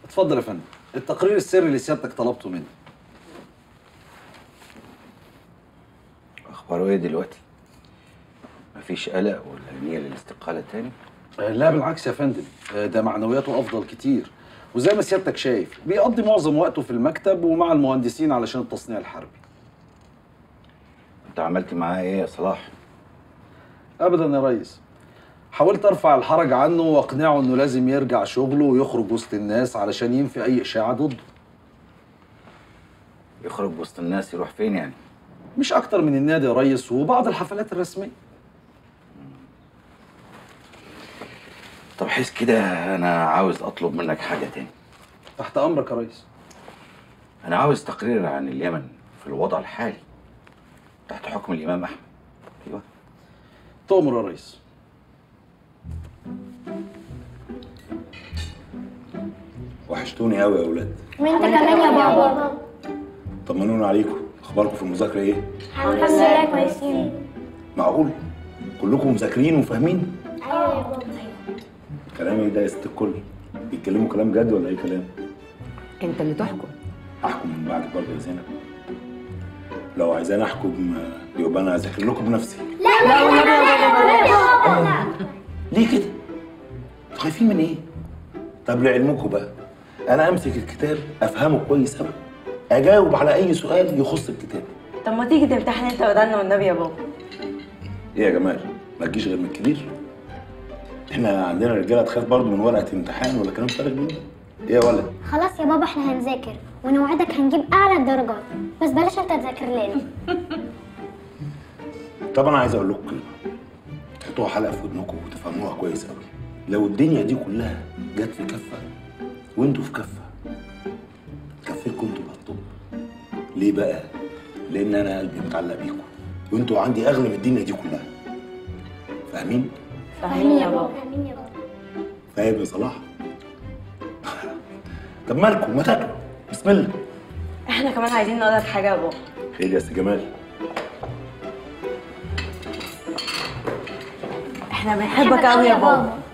اتفضل يا فندم التقرير السري اللي سيادتك طلبته مني اخباره ايه دلوقتي مفيش قلق ولا نيه للاستقاله تاني آه، لا بالعكس يا فندم آه، ده معنوياته افضل كتير وزي ما سيادتك شايف بيقضي معظم وقته في المكتب ومع المهندسين علشان التصنيع الحربي انت عملت معاه ايه يا صلاح ابدا يا ريس حاولت ارفع الحرج عنه واقنعه انه لازم يرجع شغله ويخرج وسط الناس علشان ينفي اي اشاعه ضده يخرج وسط الناس يروح فين يعني مش اكتر من النادي يا ريس وبعض الحفلات الرسميه طب حس كده انا عاوز اطلب منك حاجه تاني تحت امرك يا ريس انا عاوز تقرير عن اليمن في الوضع الحالي تحت حكم الامام احمد ايوه تؤمر يا ريس وحشتوني قوي يا اولاد وانت كمان يا بابا طمنونا عليكم اخباركم في المذاكره ايه الحمد لله كويسين معقول كلكم مذاكرين وفاهمين ايوه يا بابا كلام ايه ده يا ست الكل بيتكلموا كلام جد ولا اي كلام انت اللي تحكم احكم من بعدك برضه يا زينب لو عايزاني احكم آه، يبقى انا اذاكر لكم بنفسي لا والنبي يا بابا لا ليه كده انتوا خايفين من ايه طب لعلمكم بقى انا امسك الكتاب افهمه كويس قوي اجاوب على اي سؤال يخص الكتاب طب ما تيجي تمتحن انت بدلنا والنبي يا بابا ايه يا جمال ما تجيش غير من الكبير احنا عندنا رجاله تخاف برضه من ورقه امتحان ولا كلام فارغ منه ايه يا ولد خلاص يا بابا احنا هنذاكر ونوعدك هنجيب اعلى الدرجات بس بلاش انت تذاكر لنا طب انا عايز اقول لكم كلمه تحطوها حلقه في ودنكم وتفهموها كويس قوي لو الدنيا دي كلها جت في كفه وانتوا في كفه كفيكم انتوا بالطب ليه بقى لان انا قلبي متعلق بيكم وانتوا عندي اغلى من الدنيا دي كلها فاهمين فاهمين يا بابا فاهمين يا بابا فاهم يا صلاح طب مالكم ما تاكلوا بسم الله احنا كمان عايزين نقول لك حاجه يا بابا خير يا سي جمال احنا بنحبك قوي يا بابا